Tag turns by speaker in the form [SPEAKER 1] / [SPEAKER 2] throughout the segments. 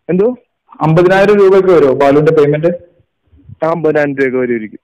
[SPEAKER 1] എന്തോ
[SPEAKER 2] അമ്പതിനായിരം രൂപയൊക്കെ വരുമോ ബാലുവിന്റെ പേയ്മെന്റ്
[SPEAKER 1] ആ അമ്പതിനായിരം രൂപയൊക്കെ വരുമായിരിക്കും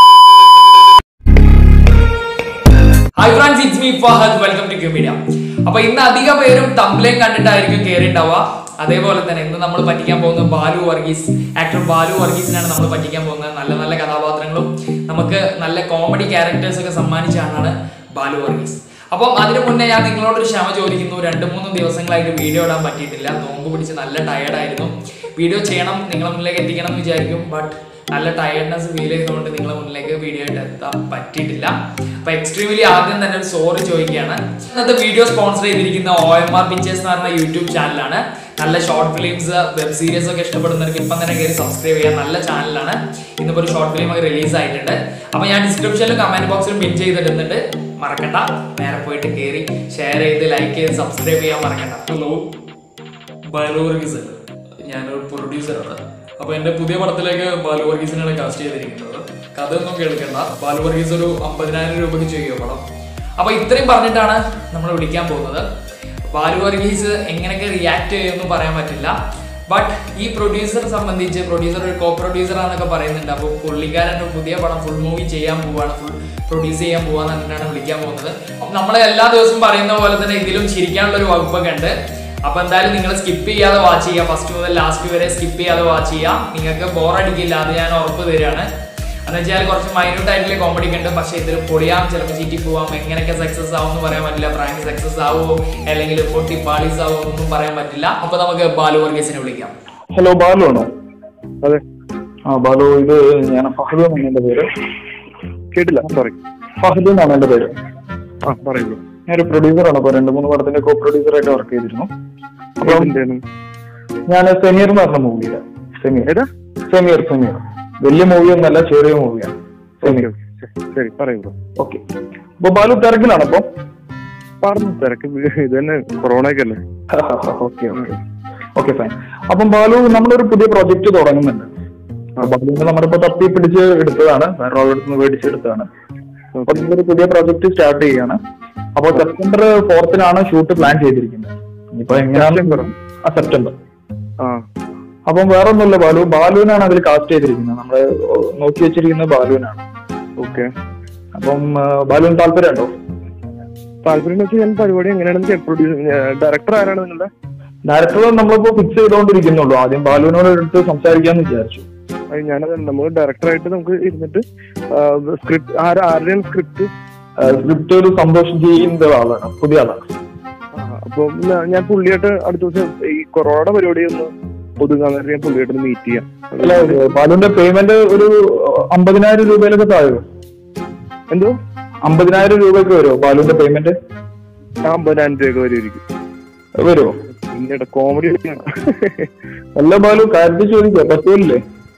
[SPEAKER 3] hi friends it's me Fahad welcome to Q media അപ്പൊ ഇന്ന് അധിക പേരും തമ്പ്ലേം കണ്ടിട്ടായിരിക്കും കയറിണ്ടാവുക അതേപോലെ തന്നെ ഇന്ന് നമ്മൾ പറ്റിക്കാൻ പോകുന്നത് ബാലു വർഗീസ് ആക്ടർ ബാലു വർഗീസിനാണ് നമ്മൾ പറ്റിക്കാൻ പോകുന്നത് നല്ല നല്ല കഥാപാത്രങ്ങളും നമുക്ക് നല്ല കോമഡി ക്യാരക്ടേഴ്സ് ഒക്കെ സമ്മാനിച്ചാണ് ബാലു വർഗീസ് അപ്പം അതിനു മുന്നേ ഞാൻ നിങ്ങളോടൊരു ക്ഷമ ചോദിക്കുന്നു രണ്ട് മൂന്ന് ദിവസങ്ങളായിട്ട് വീഡിയോ ഇടാൻ പറ്റിയിട്ടില്ല നോമ്പ് പിടിച്ച് നല്ല ടയർഡായിരുന്നു വീഡിയോ ചെയ്യണം നിങ്ങളെ മുന്നിലേക്ക് എത്തിക്കണം എന്ന് വിചാരിക്കും ബട്ട് നല്ല ടയർഡ്നെസ് ഫീൽ ചെയ്തുകൊണ്ട് നിങ്ങളെ മുന്നിലേക്ക് വീഡിയോ ആയിട്ട് എത്താൻ പറ്റിയിട്ടില്ല അപ്പൊ എക്സ്ട്രീംലി ആദ്യം തന്നെ ഒരു സോറി ചോദിക്കുകയാണ് ഇന്നത്തെ വീഡിയോ സ്പോൺസർ ചെയ്തിരിക്കുന്ന ഒ എം ആർ പിക്ചേഴ്സ് എന്ന് പറഞ്ഞ യൂട്യൂബ് ചാനലാണ് നല്ല ഷോർട്ട് ഫിലിംസ് വെബ് സീരീസ് ഒക്കെ ഇഷ്ടപ്പെടുന്നവർക്ക് ഇപ്പം തന്നെ കയറി സബ്സ്ക്രൈബ് ചെയ്യാൻ നല്ല ചാനലാണ് ഇന്നിപ്പോൾ ഒരു ഷോർട്ട് ഫിലിം ഒക്കെ റിലീസ് ആയിട്ടുണ്ട് അപ്പൊ ഞാൻ ഡിസ്ക്രിപ്ഷനിലും കമന്റ് ബോക്സിലും പിൻ ചെയ്തിടുന്നുണ്ട് മറക്കണ്ട നേരെ പോയിട്ട് കയറി ഷെയർ ചെയ്ത് ലൈക്ക് ചെയ്ത് സബ്സ്ക്രൈബ് ചെയ്യാൻ മറക്കണ്ട ഹലോ ബാലു വർഗീസ് ഞാനൊരു പ്രൊഡ്യൂസറാണ് അപ്പൊ എന്റെ പുതിയ പടത്തിലേക്ക് ബാലു വർഗീസിനാണ് കാസ്റ്റ് ചെയ്തിരിക്കുന്നത് കഥയൊന്നും കേൾക്കണ്ട ബാലു വർഗീസ് ഒരു അമ്പതിനായിരം രൂപയ്ക്ക് ചെയ്യുക പടം അപ്പൊ ഇത്രയും പറഞ്ഞിട്ടാണ് നമ്മൾ വിളിക്കാൻ പോകുന്നത് ബാലു വർഗീസ് എങ്ങനെയൊക്കെ റിയാക്ട് ചെയ്യുമെന്ന് പറയാൻ പറ്റില്ല ബട്ട് ഈ പ്രൊഡ്യൂസറെ സംബന്ധിച്ച് പ്രൊഡ്യൂസർ ഒരു കോ പ്രൊഡ്യൂസർ ആണെന്നൊക്കെ പറയുന്നുണ്ട് അപ്പോൾ പുള്ളിക്കാരൻ ഒരു പുതിയ പടം ഫുൾ മൂവി ചെയ്യാൻ പോവാണ് ഫുൾ പ്രൊഡ്യൂസ് ചെയ്യാൻ പോവാന്ന് പറഞ്ഞിട്ടാണ് വിളിക്കാൻ പോകുന്നത് നമ്മളെ എല്ലാ ദിവസവും പറയുന്ന പോലെ തന്നെ ഇതിലും ചിരിക്കാനുള്ള ഒരു വകുപ്പൊക്കെ ഉണ്ട് അപ്പൊ എന്തായാലും നിങ്ങൾ സ്കിപ്പ് ചെയ്യാതെ വാച്ച് ചെയ്യുക ഫസ്റ്റ് മുതൽ ലാസ്റ്റ് വരെ സ്കിപ്പ് ചെയ്യാതെ വാച്ച് ചെയ്യാം നിങ്ങൾക്ക് ബോറടിക്കില്ല അത് ഞാൻ ഉറപ്പ് തരികയാണ് എന്ന് വെച്ചാൽ കുറച്ച് മൈന്യൂട്ട് ആയിട്ടുള്ള കോമഡി ഒക്കെ ഉണ്ട് പക്ഷേ ഇതിൽ പൊളിയാം ചിലപ്പോൾ ചീറ്റി പോവാം എങ്ങനെയൊക്കെ സക്സസ് ആവും എന്ന് പറയാൻ പറ്റില്ല പ്രാങ്ക് സക്സസ് ആവുമോ അല്ലെങ്കിൽ പൊട്ടി പാളീസ് ആവുമോ ഒന്നും പറയാൻ പറ്റില്ല അപ്പൊ നമുക്ക് ബാലു വർഗീസിനെ വിളിക്കാം
[SPEAKER 2] ഹലോ ബാലു ആണോ
[SPEAKER 1] അതെ
[SPEAKER 2] ആ ബാലു ഇത് ഞാൻ ഫഹദ് എന്നാണ് എന്റെ പേര്
[SPEAKER 1] കേട്ടില്ല സോറി
[SPEAKER 2] ഫഹദ് എന്നാണ് എന്റെ പേര്
[SPEAKER 1] ആ പറയുള്ളൂ
[SPEAKER 2] ഞാനൊരു പ്രൊഡ്യൂസറാണ് അപ്പൊ രണ്ട് മൂന്ന് പടത്തിന്റെ കോ പ്രൊഡ്യൂസറായിട്ട് വർക്ക് ചെയ്തിരുന്നു അപ്പം
[SPEAKER 1] എന്താണ്
[SPEAKER 2] ഞാൻ സെമിയർ എന്ന് പറഞ്ഞ മൂവിയിലാണ് സെമിയർ
[SPEAKER 1] ഏതാ
[SPEAKER 2] സെമിയർ സെമിയർ വലിയ മൂവി ഒന്നല്ല ചെറിയ മൂവിയാണ്
[SPEAKER 1] ഓക്കെ
[SPEAKER 2] സെമിയർ
[SPEAKER 1] ശരി പറയൂ ബ്രോ
[SPEAKER 2] ഓക്കെ അപ്പൊ ബാലു തിരക്കിലാണ് അപ്പൊ
[SPEAKER 1] പറഞ്ഞു തിരക്ക് ഇത് തന്നെ കൊറോണ ഒക്കെ അല്ലേ
[SPEAKER 2] ഓക്കെ ഓക്കെ ഓക്കെ ഫൈൻ അപ്പം ബാലു നമ്മളൊരു പുതിയ പ്രോജക്റ്റ് തുടങ്ങുന്നുണ്ട് അപ്പൊ ബാലുവിനെ നമ്മളിപ്പോ തപ്പി പിടിച്ച് എടുത്തതാണ് വേറെ ഒരിടത്ത് നിന്ന് മേടിച്ചെടുത്തതാണ് അപ്പൊ നമ്മളൊരു പുതിയ പ്രോജക്റ്റ് സ്റ്റാർട്ട് ചെയ്യാണ് അപ്പൊ സെപ്റ്റംബർ ഫോർത്തിനാണ് ഷൂട്ട് പ്ലാൻ ചെയ്തിരിക്കുന്നത് ഇനിയിപ്പോ എങ്ങനെയാണ് ആ സെപ്റ്റംബർ
[SPEAKER 1] ആ
[SPEAKER 2] അപ്പം വേറെ ഒന്നുമില്ല ബാലു ബാലുവിനാണ് അതിൽ കാസ്റ്റ് ചെയ്തിരിക്കുന്നത് നമ്മള് നോക്കി വെച്ചിരിക്കുന്നത് ബാലുവിനാണ്
[SPEAKER 1] ഓക്കെ
[SPEAKER 2] അപ്പം ആ, ബാലുവിന് താല്പര്യമുണ്ടോ
[SPEAKER 1] താല്പര്യം എന്ന് വെച്ചാൽ ഞാൻ പരിപാടി എങ്ങനെയാണെന്ന് പ്രൊഡ്യൂസ് ഡയറക്ടർ ആരാണ് നിങ്ങളുടെ
[SPEAKER 2] ഡയറക്ടർ നമ്മളിപ്പോ ഫിക്സ് ചെയ്തുകൊണ്ടിരിക്കുന്നുള്ളൂ ആദ്യം ബാലുവിനോട് എടുത്ത് സംസാരിക്കാന്ന് വിചാരിച്ചു
[SPEAKER 1] അത് ഞാനത് നമ്മൾ ഡയറക്ടറായിട്ട് നമുക്ക് ഇരുന്നിട്ട് സ്ക്രിപ്റ്റ് ആരുടെയാണ് സ്ക്രിപ്റ്റ്
[SPEAKER 2] സ്ക്രിപ്റ്റ് ഒരു സന്തോഷം ചെയ്യുന്ന ആളാണ് പുതിയ ആളാണ്
[SPEAKER 1] അപ്പം ഞാ- ഞാൻ പുള്ളിയായിട്ട് അടുത്ത ദിവസം ഈ കൊറോണ പരിപാടി ഒന്ന് ഒതുങ്ങാൻ നേരം ഞാൻ പുള്ളിയായിട്ട് മീറ്റ് ചെയ്യാം
[SPEAKER 2] അല്ല ബാലുവിന്റെ പേയ്മെന്റ് ഒരു അമ്പതിനായിരം രൂപയിലൊക്കെ താഴെ
[SPEAKER 1] എന്തോ
[SPEAKER 2] അമ്പതിനായിരം രൂപയൊക്കെ വരുമോ ബാലുവിന്റെ പേയ്മെന്റ്
[SPEAKER 1] ആ അമ്പതിനായിരം രൂപയൊക്കെ വരുമായിരിക്കും
[SPEAKER 2] വരുമോ
[SPEAKER 1] പിന്നീട് കോമഡി ഒക്കെയാണ്
[SPEAKER 2] അല്ല ബാലു കാര്യത്തിൽ ചോദിക്കുക പറ്റൂല്ലേ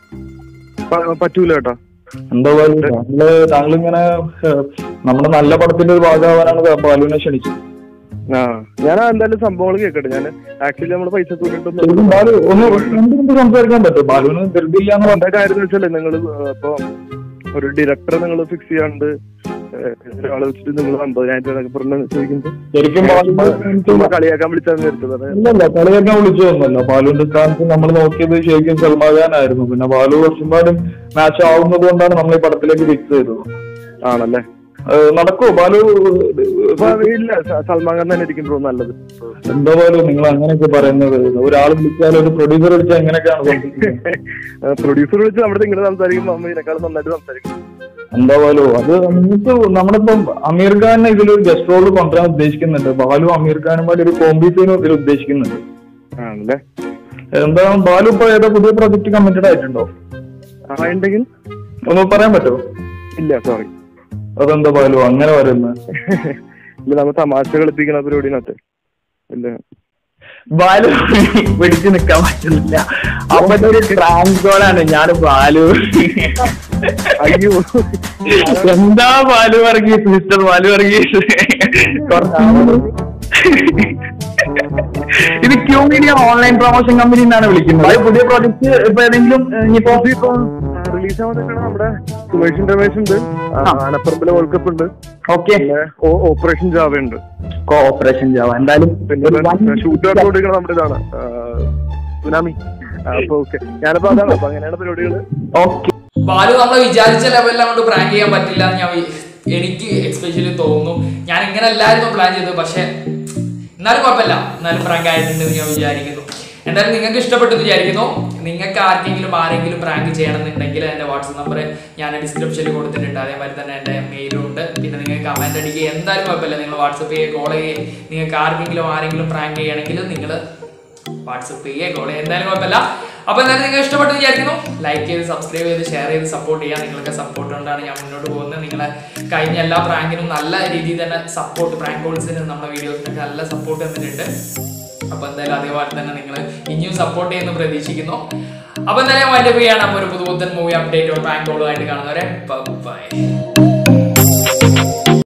[SPEAKER 1] പ- പറ്റൂല കേട്ടോ
[SPEAKER 2] എന്താ ബാലു താങ്കള് താങ്കളിങ്ങനെ ഏഹ്, നമ്മുടെ നല്ല പടത്തിന്റെ ഒരു ഭാഗമാവാനാണ് ബാലുവിനെ ക്ഷണിച്ചത്
[SPEAKER 1] ആ ഞാൻ എന്തായാലും സംഭവങ്ങൾ കേൾക്കട്ടെ ഞാൻ ആക്ച്വലി നമ്മൾ പൈസ
[SPEAKER 2] ശരിക്കും
[SPEAKER 1] കൂട്ടിട്ടൊന്നും
[SPEAKER 2] ബാലു ഒന്ന് രണ്ട് മിനിറ്റ് സംസാരിക്കാൻ പറ്റും ബാലുവിന് ധൃതിയില്ല എന്ന്
[SPEAKER 1] എന്താ കാര്യം എന്ന് വെച്ചാല് നിങ്ങൾ ഇപ്പൊ ഒരു ഡയറക്ടറെ നിങ്ങൾ ഫിക്സ് ചെയ്യാണ്ട് ഏഹ്, ഒരാളെ വെച്ചിട്ട് നിങ്ങൾ അമ്പതിനായിരം രൂപ എന്നൊക്കെ പറഞ്ഞ് ചോദിക്കുമ്പോൾ
[SPEAKER 2] ശരിക്കും ബാലു
[SPEAKER 1] ചുമ്മാ കളിയാക്കാൻ വിളിച്ചാന്ന് വരുന്നത്
[SPEAKER 2] ഇല്ലല്ല കളിയൊക്കെ വിളിച്ചതൊന്നുമല്ല ബാലുവിന്റെ സ്ഥാനത്ത് നമ്മൾ നോക്കിയത് ശരിക്കും സൽമാൻ പിന്നെ ബാലു കുറച്ചുപാടും മാച്ച് ആവുന്നത് കൊണ്ടാണ് നമ്മൾ ഈ പടത്തിലേക്ക് ഫിക്സ് ചെയ്തത്
[SPEAKER 1] ആണല്ലേ
[SPEAKER 2] ഏഹ് നടക്കുവോ ബാലു
[SPEAKER 1] അപ്പൊ ഇല്ല സ- സൽമാൻ ഖാൻ തന്നെ ഇരിക്കും ബ്രോ നല്ലത്
[SPEAKER 2] എന്താ ബാലു നിങ്ങൾ അങ്ങനെയൊക്കെ പറയുന്നത് ഒരാൾ വിളിച്ചാൽ ഒരു പ്രൊഡ്യൂസർ വിളിച്ചാൽ എങ്ങനെയൊക്കെയാണ് സംസാരിക്കുന്നത്?
[SPEAKER 1] പ്രൊഡ്യൂസർ വിളിച്ച് അവിടെ നിങ്ങൾ സംസാരിക്കുമ്പോൾ അമ്മ ഇതിനേക്കാളും നന്നായിട്ട് സംസാരിക്കും
[SPEAKER 2] എന്താ ബാലു അത് നിങ്ങൾക്ക് നമ്മളിപ്പം അമീർ ഖാനെ ഇതിലൊരു ഗസ്റ്റ് റോൾ കൊണ്ടുവരാൻ ഉദ്ദേശിക്കുന്നുണ്ട് ബാലു അമീർ ഖാനുമായിട്ട് ഒരു കോമ്പി സീനും ഇതിൽ ഉദ്ദേശിക്കുന്നുണ്ട്
[SPEAKER 1] ആണല്ലേ
[SPEAKER 2] എന്താ ബാലു ഇപ്പൊ ഏതാ പുതിയ പ്രൊജക്ട് കമ്മിറ്റഡ് ആയിട്ടുണ്ടോ
[SPEAKER 1] ആ ഉണ്ടെങ്കിൽ
[SPEAKER 2] ഒന്ന് പറയാൻ പറ്റുമോ
[SPEAKER 1] ഇല്ല സോറി
[SPEAKER 2] അതെന്താ ബാലു അങ്ങനെ വരുന്നത്
[SPEAKER 1] ഇല്ല നമ്മൾ തമാശ കളിപ്പിക്കുന്ന പരിപാടിനകത്ത് ഇല്ല
[SPEAKER 2] ബാലു പിടിച്ചു നിക്കാൻ പറ്റുന്നില്ല അവന്റെ ഒരു ട്രാൻസ്ഗോളാണ് ഞാൻ ബാലു
[SPEAKER 1] അയ്യോ
[SPEAKER 2] എന്താ ബാലു വർഗീസ് മിസ്റ്റർ ബാലു വർഗീസ് ഇത് Q media online promotion company എന്നാണ് വിളിക്കുന്നത് പുതിയ പ്രോജക്ട് ഇപ്പൊ ഏതെങ്കിലും ഇനിയിപ്പോ
[SPEAKER 1] റിലീസ് ആവാൻ നമ്മുടെ സുമേഷ് രമേശ് ഉണ്ട് അനപ്പറമ്പിലെ വേൾഡ് കപ്പ് ഉണ്ട്
[SPEAKER 2] ഓക്കെ
[SPEAKER 1] പിന്നെ ഓപ്പറേഷൻ ജാവ ഉണ്ട്
[SPEAKER 2] കോഓപ്പറേഷൻ ജാവ എന്തായാലും
[SPEAKER 1] പിന്നെ ഷൂട്ട് കൊടുക്കുന്ന നമ്മുടെ ഇതാണ് ആ, സുനാമി അപ്പൊ ഓക്കെ ഞാനപ്പോ അതാണ് അപ്പൊ അങ്ങനെയാണ് പരിപാടികള്
[SPEAKER 2] ഓക്കെ
[SPEAKER 3] ബാലു നമ്മൾ വിചാരിച്ച ലെവലിൽ അങ്ങോട്ട് പ്രാങ്ക് ചെയ്യാൻ പറ്റില്ല എന്ന് ഞാൻ വി- എനിക്ക് എക്സ്പെഷ്യലി തോന്നുന്നു ഞാൻ ഇങ്ങനെ അല്ലായിരുന്നു പ്ലാൻ ചെയ്തത് പക്ഷെ എന്നാലും കുഴപ്പമില്ല എന്നാലും പ്രാങ്ക് ആയിട്ടുണ്ടെന്ന് ഞാൻ വിചാരിക്കുന്നു എന്തായാലും നിങ്ങൾക്ക് ഇഷ്ടപ്പെട്ടു എന്ന് വിചാരിക്കുന്നു നിങ്ങൾക്ക് ആർക്കെങ്കിലും ആരെങ്കിലും പ്രാങ്ക് ചെയ്യണമെന്നുണ്ടെങ്കിൽ എൻ്റെ വാട്സപ്പ് നമ്പർ ഞാൻ ഡിസ്ക്രിപ്ഷനിൽ കൊടുത്തിട്ടുണ്ട് അതേമാതിരി തന്നെ എൻ്റെ മെയിലും ഉണ്ട് പിന്നെ നിങ്ങൾക്ക് കമൻറ്റ് അടിക്കുക എന്തായാലും കുഴപ്പമില്ല നിങ്ങൾ വാട്സപ്പ് ചെയ്യുക കോൾ ചെയ്യുക നിങ്ങൾക്ക് ആർക്കെങ്കിലും ആരെങ്കിലും പ്രാങ്ക് ചെയ്യണമെങ്കിൽ നിങ്ങൾ വാട്സപ്പ് ചെയ്യുക കോൾ ചെയ്യുക എന്തായാലും കുഴപ്പമില്ല അപ്പോൾ എന്തായാലും നിങ്ങൾ ഇഷ്ടപ്പെട്ടു വിചാരിക്കുന്നു ലൈക്ക് ചെയ്ത് സബ്സ്ക്രൈബ് ചെയ്ത് ഷെയർ ചെയ്ത് സപ്പോർട്ട് ചെയ്യുക നിങ്ങളൊക്കെ സപ്പോർട്ട് കൊണ്ടാണ് ഞാൻ മുന്നോട്ട് പോകുന്നത് നിങ്ങളെ കഴിഞ്ഞ എല്ലാ പ്രാങ്കിനും നല്ല രീതിയിൽ തന്നെ സപ്പോർട്ട് പ്രാങ്ക് കോൾസിനും നമ്മുടെ വീഡിയോസിനൊക്കെ നല്ല സപ്പോർട്ട് തന്നിട്ടുണ്ട് അപ്പോൾ എന്തായാലും അതേപോലെ തന്നെ നിങ്ങൾ ഇനിയും സപ്പോർട്ട് ചെയ്യുന്നു പ്രതീക്ഷിക്കുന്നു അപ്പോൾ എന്തായാലും വൈൻഡപ്പ് ചെയ്യാണ് അപ്പോൾ ഒരു പുതുപുത്തൻ മൂവി അപ്ഡേറ്റോ പ്രാങ്ക് കോളുമായിട്ട് കാണുന്നവരെ ബൈ